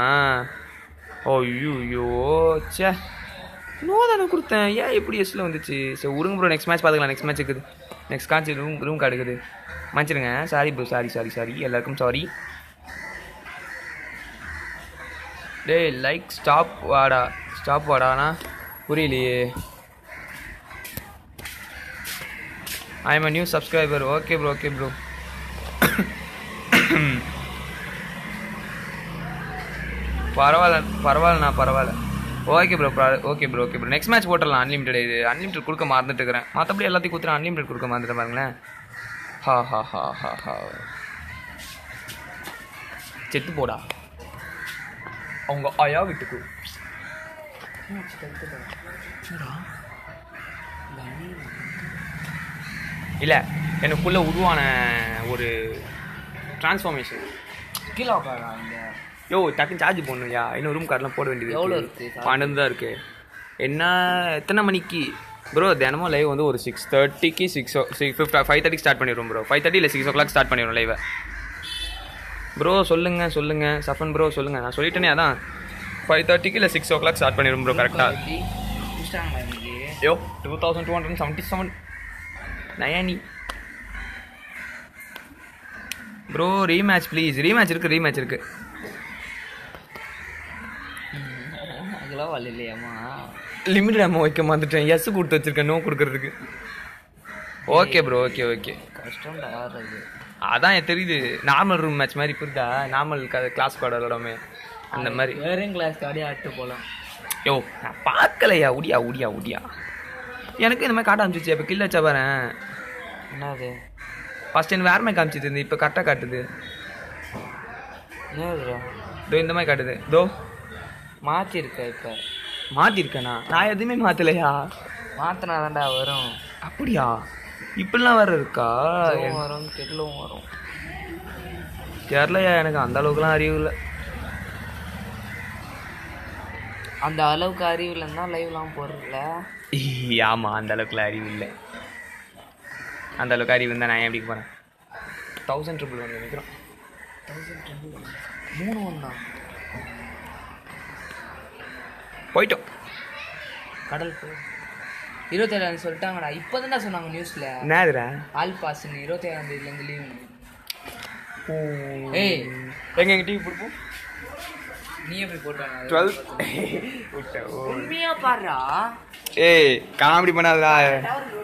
ஐயோ சே நோ தானே கொடுத்தேன் ஏன் எப்படி எஸ்ஸில் வந்துச்சு சரி விடுங்க ப்ரோ நெக்ஸ்ட் மேட்ச் பார்த்துக்கலாம் நெக்ஸ்ட் மேட்ச் இருக்குது நெக்ஸ்ட் காட்சி ரூம் ரூம் கார்டு இருக்குது மன்னிச்சிடுங்க sorry bro sorry sorry sorry எல்லாருக்கும் சாரி டேய் லைக் ஸ்டாப் வாடா ஸ்டாப் வாடாண்ணா புரியலையே I am a new subscriber okay bro okay bro பரவாயில்ல பரவாயில்லண்ணா பரவாயில்ல okay bro okay bro okay bro next match போட்டுடலாம் அன்லிமிட்டட் இது அன்லிமிட்டட் கொடுக்க மறந்துட்டு இருக்கிறேன் மற்றபடி எல்லாத்தையும் கொடுத்துட்டு அன்லிமிட்டட் கொடுக்க மறந்துட்டு பாருங்களேன் ஹா ஹா ஹா ஹா ஹா செத்து போடா அவங்க ஆயா வீட்டுக்கு இல்லை எனக்குள்ள உருவான ஒரு டிரான்ஸ்ஃபார்மேஷன் கீழே உட்காரா இங்க யோ டக்குன்னு சார்ஜ் போடணும்யா இன்னும் ரூம் கார்டெலாம் போட வேண்டியது எவ்வளோ இருக்கு charge? பன்னெண்டு தான் இருக்கு என்ன எத்தனை மணிக்கு ப்ரோ தினமும் லைவ் வந்து ஒரு சிக்ஸ் தேர்ட்டிக்கு சிக்ஸ் சிக்ஸ் ஃபிஃப்ட் ஃபைவ் தேர்ட்டிக்கு ஸ்டார்ட் பண்ணிடுவோம் ப்ரோ ஃபைவ் தேர்ட்டி இல்லை சிக்ஸ் ஓ கிளாக் ஸ்டார்ட் பண்ணிடுவோம் லைவை ப்ரோ சொல்லுங்க சொல்லுங்க சஃபன் ப்ரோ சொல்லுங்க நான் சொல்லிட்டேனே அதான் ஃபைவ் தேர்ட்டிக்கு இல்லை சிக்ஸ் ஓ கிளாக் ஸ்டார்ட் பண்ணிடுவோம் ப்ரோ கரெக்டாக எப்படி முடிச்சிட்டாங்களா இன்னைக்கு yo two thousand two hundred seventy seven நயானி ப்ரோ ரீமேட்ச் ப்ளீஸ் ரீமேட்ச் இருக்கு ரீமேட்ச் இருக்கு அதெல்லாம் வரல இல்லையாம்மா லிமிட்டட் அம்மா வைக்க மாந்துட்டேன் எஸ் கொடுத்து வச்சிருக்கேன் நோ கொடுக்கறதுக்கு ஓகே ப்ரோ ஓகே ஓகே கஷ்டம்டா ஆடுறது அதான் எனக்கு தெரியுது நார்மல் ரூம் மேட்ச் மாதிரி புரியுதா நார்மல் கிளாஸ் கார்டு விளாடாமே அந்த மாதிரி வேறேன் கிளாஸ் காடியே ஆட்டு போகலாம் யோ நான் பார்க்கலையா உடியா உடியா உடியா எனக்கு இந்த மாதிரி காட்ட அனுப்பிச்சிச்சு இப்போ கில்ல வச்சா பாரு என்னது ஃபர்ஸ்ட் எனக்கு வேற மாதிரி காமிச்சிட்டு இருந்து இப்போ கரெக்டாக காட்டுது என்னதுடா இதோ இந்த மாதிரி காட்டுது இதோ மாற்றிருக்க இப்போ மாற்றிருக்கேனா நான் எதுவுமே மாற்றலையா மாற்றினா தான்டா வரும் அப்படியா இப்படிலாம் வேற இருக்கா இதுவும் வரும் கெட்டலும் வரும் தெரிலையா எனக்கு அந்த அளவுக்குலாம் அறிவு இல்லை அந்த அளவுக்கு அறிவு இல்லைன்னா லைவ்லாம் போடுறல ஆமாம் அந்த அளவுக்குலாம் அறிவு இல்லை அந்த அளவுக்கு அறிவு இருந்தால் நான் ஏன் எப்படி போகிறேன் தௌசண்ட் ட்ரிபிள் ஒன்று நினைக்கிறோம் மூணு ஒன்றா போயிட்டோம் கடல் போய் இருபத்தேழாம் சொல்லிட்டாங்கடா இப்போ தான்டா சொன்னாங்க நியூஸில் என்னதுடா ஆல் பாஸ்ன்னு இருபத்தேழாம் தேதியிலேருந்து லீவ் ஏய் எங்க எங்கள் டிவி கொடுப்போம் நீ எப்படி போட்டாங்க டுவெல் உண்மையா பாடுறா ஏய் காமெடி பண்ணாதடா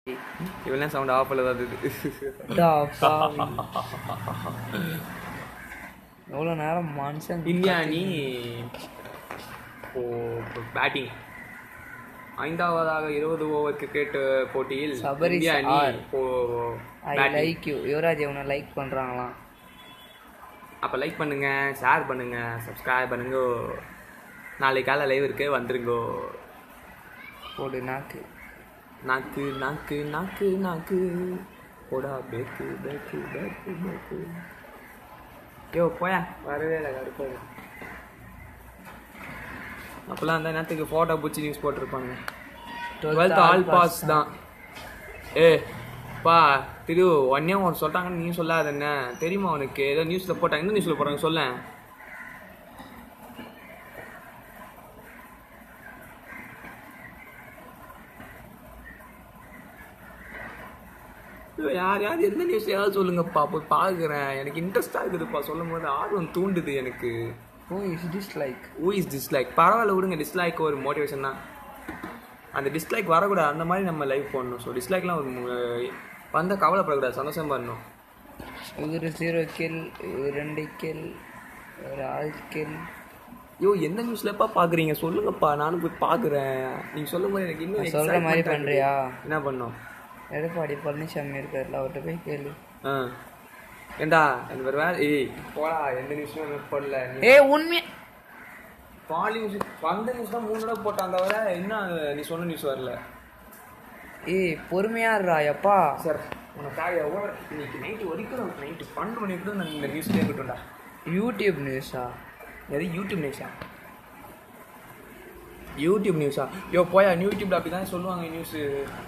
இவெல்லாம் சவுண்ட் ஆஃப் தான் இது டா, பாவி. எவ்வளோ நேரம் மனுஷன் இந்தியா அணி பேட்டிங் ஐந்தாவதாக இருபது ஓவர் கிரிக்கெட் போட்டியில் சபரிஸ் இந்தியா அணி ஆர். ஐ பேட்டிங் லைக் யூ யுவராஜ் இவனை லைக் பண்ணுறாங்களாம் அப்போ லைக் பண்ணுங்க ஷேர் பண்ணுங்க சப்ஸ்கிரைப் பண்ணுங்க நாளைக்கு காலை லைவ் இருக்கு வந்துருங்கோ போடு நாக்கு நாக்கு நாக்கு நாக்கு நாக்கு போடா பேக்கு பேக்கு பேக்கு பேக்கு யோ போயா வரவே இல்லை கடுப்பு அப்போல்லாம் அந்த நேரத்துக்கு ஃபோட்டோ பிடிச்சி நியூஸ் போட்டிருப்பாங்க டுவெல்த் ஆல் பாஸ் தான் ஏ பா திரு ஒன்னே ஒன்று சொல்லிட்டாங்கன்னு நீ சொல்லாத என்ன தெரியுமா உனக்கு ஏதோ நியூஸில் போட்டாங்க என்ன நியூஸில் போட்டாங்க சொல்ல ஐயோ, யார் யார் எந்த நியூஸ் ஏதாவது சொல்லுங்கப்பா போய் பார்க்குறேன் எனக்கு இன்ட்ரெஸ்டாக இருக்குதுப்பா சொல்லும் போது ஆர்வம் தூண்டுது எனக்கு ஓ இஸ் திஸ் லைக் ஊ இஸ் டிஸ்லைக் பரவாயில்ல விடுங்க டிஸ்லைக் ஒரு மோட்டிவேஷன் தான் அந்த டிஸ்லைக் வரக்கூடாது அந்த மாதிரி நம்ம லைஃப் போடணும் ஸோ டிஸ்லைக்லாம் ஒரு மு- வந்தா கவலைப்படக்கூடாது சந்தோஷம் பண்ணணும் இவர் ஜீரோ கில் இவர் ரெண்டு கில் ஒரு ஆறு கில் ஐயோ எந்த நியூஸ்லப்பா பார்க்குறீங்க சொல்லுங்கப்பா நானும் போய் பார்க்குறேன் நீங்கள் சொல்லும் போது எனக்கு இன்னும் சொல்கிற மாதிரி excitement ஆ இருக்கு. பண்ணுறியா என்ன பண்ணோம் எடப்பாடி பழனிசாமி இருக்கார்ல அவர்கிட்ட போய் கேளு ஆ ஏண்டா எனக்கு வேறு வேலை ஏய் போடா எந்த நியூஸும் எனக்கு போடல நீ ஏ உண்மை பாலி நியூஸ் வந்த நியூஸ் தான் மூணு தடவை போட்டான் தவிர இன்னும் நீ சொன்ன நியூஸ் வரல ஏய் பொறுமையா இருடா எப்பா சார் உனக்காக எவ்வளோ இன்னைக்கு நைட்டு வரைக்கும் நைட்டு பன்னெண்டு மணி வரைக்கும் நான் இந்த நியூஸ் கேட்கட்டும்டா யூடியூப் நியூஸா எது யூடியூப் நியூஸா யூடியூப் நியூஸா யோ போயா யூடியூப்ல அப்படி தான் சொல்லுவாங்க நியூஸு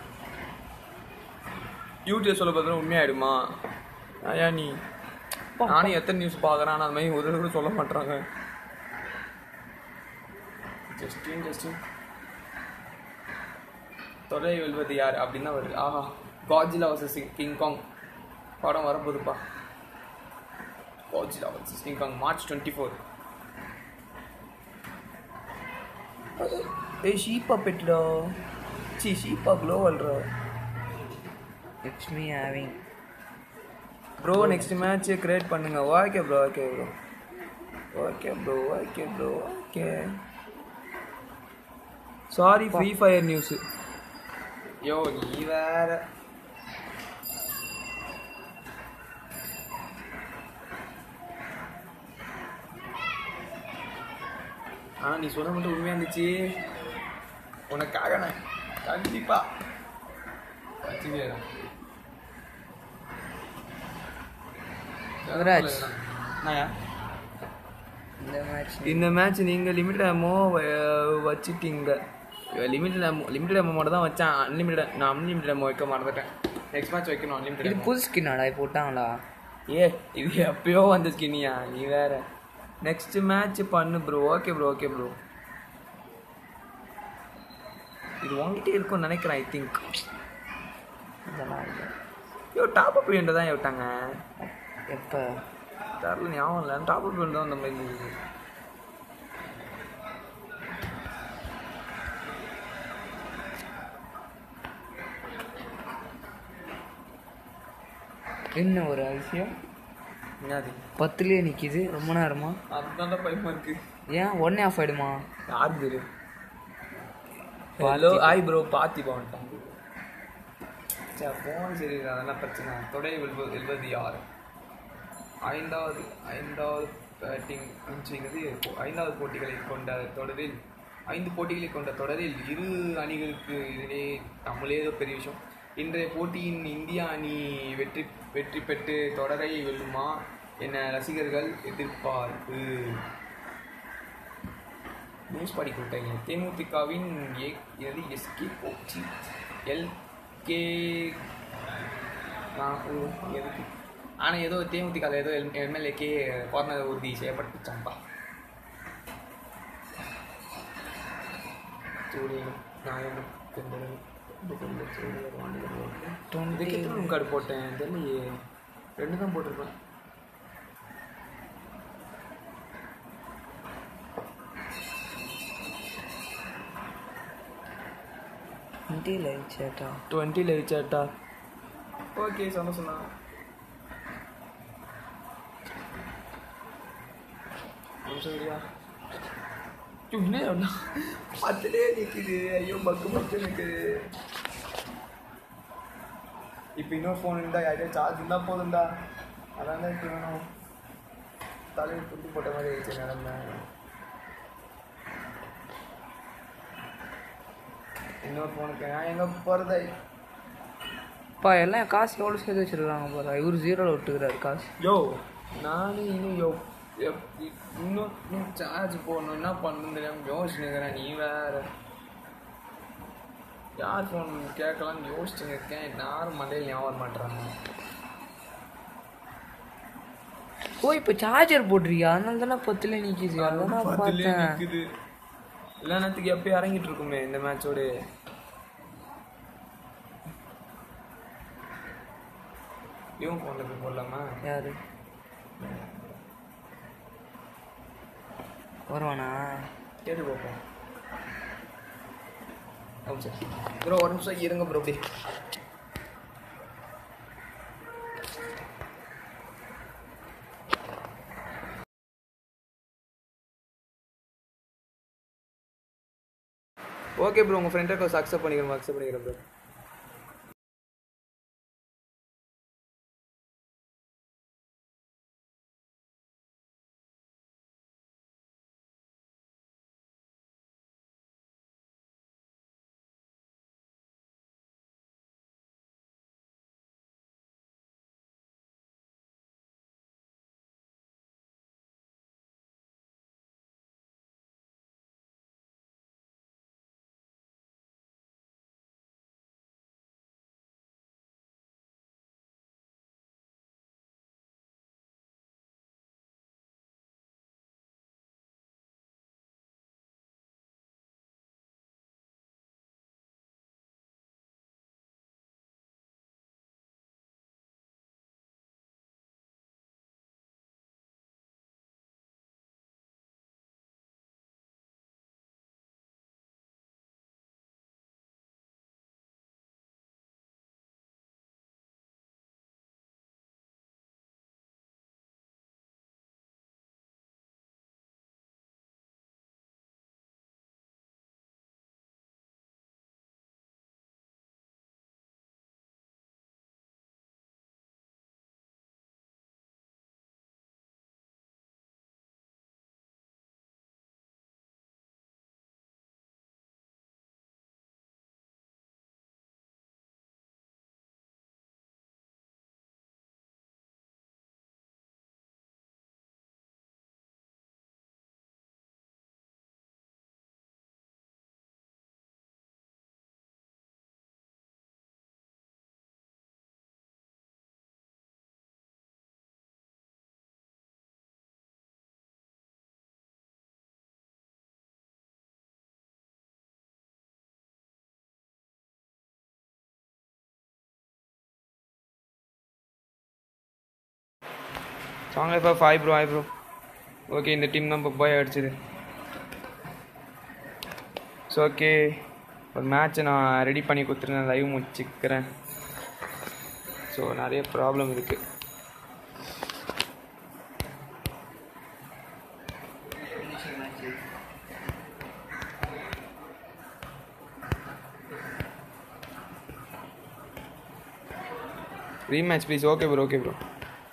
யூடியூப் சொல்ல பார்த்தா உண்மையாயிடுமா ஐயா நீ நானும் எத்தனை நியூஸ் பார்க்குறேன் ஆனால் அது மாதிரி ஒரு தடவை கூட சொல்ல மாட்டாங்க ஜஸ்டின் ஜஸ்டின் தொலை வெல்வது யார் அப்படின்னு தான் வருது ஆஹா காஜிலா வர்சஸ் கிங் காங் படம் வரப்போகுதுப்பா Godzilla versus King Kong March twenty four ஏய் ஷீப்பா பெட்டுடா சி ஷீப்பா க்ளோவல்ரா it's me having bro next match create பண்ணுங்க okay bro okay bro okay bro okay bro okay sorry free fire news யோ நீ வேற ஆனா நீ சொன்ன மட்டும் உண்மையா இருந்துச்சு உனக்காக நான் கண்டிப்பா வச்சுக்கிறேன் யுவராஜ் நாயா இந்த மேட்ச் இந்த மேட்ச் நீங்கள் லிமிட்டட் அமோ வச்சுட்டீங்க லிமிட்டட் அமோ லிமிட்டட் அமோ மட்டும் தான் வச்சேன் அன்லிமிட்டட் நான் அன்லிமிட்டட் அமோ வைக்க மறந்துட்டேன் நெக்ஸ்ட் மேட்ச் வைக்கணும் இது அன்லிமிட்டட் புது ஸ்கின்னாடா போட்டாங்களா ஏ இது எப்பயோ வந்த ஸ்கினியா நீ வேற நெக்ஸ்ட் மேட்ச் பண்ணு bro okay bro okay bro இது உங்ககிட்ட இருக்கும்னு நினைக்கிறேன் ஐ திங்க் இதெல்லாம் இல்லை ஐயோ டாப் அப் வேண்டியது தான் விட்டாங்க எப்போ தெரில ஞாபகம் இல்லை டாப் அப் வேண்டியது தான் அந்த மாதிரி இருந்தது என்ன ஒரு விஷயம் என்னது பத்துலேயே நிற்கிது ரொம்ப நேரமா அதுதான் பயமா இருக்கு ஏன் உடனே ஆஃப் ஆகிடுமா யாருக்கு தெரியும் ஹலோ ஹாய் ப்ரோ பார்த்திபா வந்துட்டாங்க சரி ஃபோன் சரி அதெல்லாம் பிரச்சனை தொடை வெல்வது வெல்வது யார் ஐந்தாவது ஐந்தாவது பேட்டிங் அஞ்சுங்கிறது இப்போ ஐந்தாவது போட்டிகளை கொண்ட தொடரில் ஐந்து போட்டிகளை கொண்ட தொடரில் இரு அணிகளுக்கு இதிலே தமிழே ஏதோ பெரிய விஷயம் இன்றைய போட்டியின் இந்தியா அணி வெற்றி வெற்றி பெற்று தொடரை வெல்லுமா என ரசிகர்கள் எதிர்பார்ப்பு நியூஸ் படி கொடுத்தாங்க தேமுதிகவின் ஏ எது எஸ்கே போச்சி எல் கே எதுக்கு ஆனால் ஏதோ தேமுதிக ஏதோ எம்எல்ஏக்கே கார்னர் உறுதி செய்யப்பட்டுச்சாம்பா சூரியன் நாயனும் பெண்களும் இதுக்கு எத்தனை கார்டு போட்டேன் தெரியலையே ரெண்டு தான் போட்டிருப்பேன் டுவெண்ட்டி லைவ் சேட்டா டுவெண்ட்டியில் வச்சாட்டா ஓகே சந்தோஷம் தான் சரியா என்ன பத்துலேயே நிற்குது ஐயோ பக்கு பக்கு எனக்கு இப்போ இன்னொரு ஃபோன் இருந்தால் யார்கிட்டயும் சார்ஜ் இருந்தால் போதும்டா அதான் இப்போ வேணும் தலையில் துண்டு போட்ட மாதிரி ஆயிடுச்சு நிலமை இன்னொரு ஃபோனுக்கு நான் எங்கே போகிறதா அப்பா எல்லாம் காசு எவ்வளோ சேர்த்து வச்சிருக்காங்க பாரு இவர் ஜீரோவில் விட்டுக்கிறாரு காசு யோ நானே இன்னும் யோ எப்- இன்னும் இன்னும் சார்ஜ் போடணும் என்ன பண்ணணும் தெரியாமல் யோசிச்சுக்கிறேன் நீ வேற யார் ஃபோன் கேட்கலாம்னு யோசிச்சுன்னு இருக்கேன் யாரும் மண்டையில் ஞாபகம் மாட்டுறாங்க ஓ இப்போ சார்ஜர் போட்டிருக்கியா அதனால தானே பத்துல நிற்கிது அதான் நான் பத்துலேயே பார்த்தேன் நிற்குது எல்லா நேரத்துக்கு எப்பயும் இறங்கிட்டு இருக்குமே இந்த மேட்சோடு இவன் ஃபோனில் போய் போடலாமா யாரு வருவானா கேட்டு பார்ப்போம் ஆமாம் சார் ப்ரோ ஒரு நிமிஷம் இருங்க ப்ரோ அப்படி ஓகே ப்ரோ உங்கள் ஃப்ரெண்டை கொஞ்சம் அக்செப்ட் பண்ணிக்கிறேன் அக்செப்ட் பண்ணிக்கிறேன் ப்ரோ சாங் இப்போ ஃபைவ் ப்ரோ ஆய் ப்ரோ ஓகே இந்த டீம் தான் இப்போ போய் அடிச்சது ஸோ ஓகே ஒரு மேட்ச்சை நான் ரெடி பண்ணி கொடுத்துருந்தேன் லைவ் முடிச்சுக்கிறேன் ஸோ நிறைய ப்ராப்ளம் இருக்குது rematch please okay bro okay bro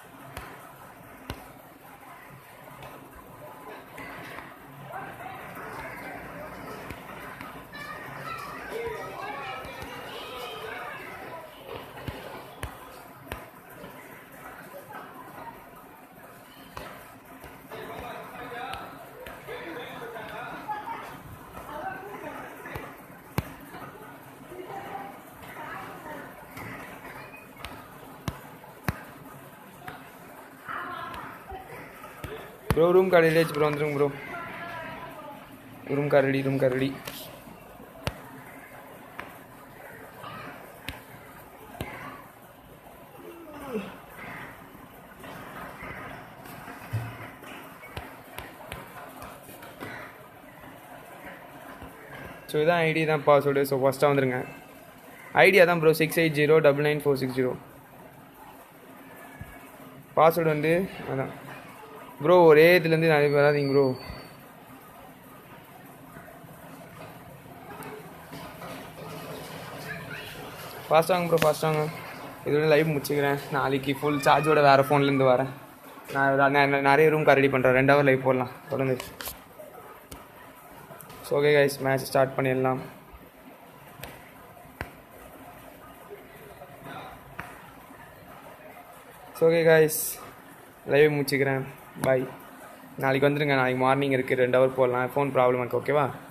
bro room card ready bro வந்துருங்க bro room card ready room card ready so இதான் ஐடி தான் பாஸ்வேர்டு ஸோ ஃபஸ்ட்டாக வந்துருங்க ஐடியா தான் bro six eight zero double nine four six zero password வந்து அதான் bro ஒரே இதுலேருந்து நிறைய பேர் வராதீங்க ப்ரோ ஃபாஸ்ட்டாங்க ப்ரோ ஃபாஸ்ட்டாங்க இதோட லைவ் முடிச்சுக்கிறேன் நாளைக்கு ஃபுல் சார்ஜோட வேறு ஃபோன்லேருந்து வரேன் நான் நெ- நிறைய ரூம் ரெடி பண்ணுறேன் ரெண்டு ஹவர் லைவ் போடலாம் தொடர்ந்து so okay guys match start பண்ணிடலாம் ஸோ ஓகே கைஸ் லைவ் முடிச்சுக்கிறேன் பாய் நாளைக்கு வந்துடுங்க நாளைக்கு மார்னிங் இருக்குது ரெண்டு ஹவர் போடலாம் ஃபோன் ப்ராப்ளம் இருக்குது ஓகேவா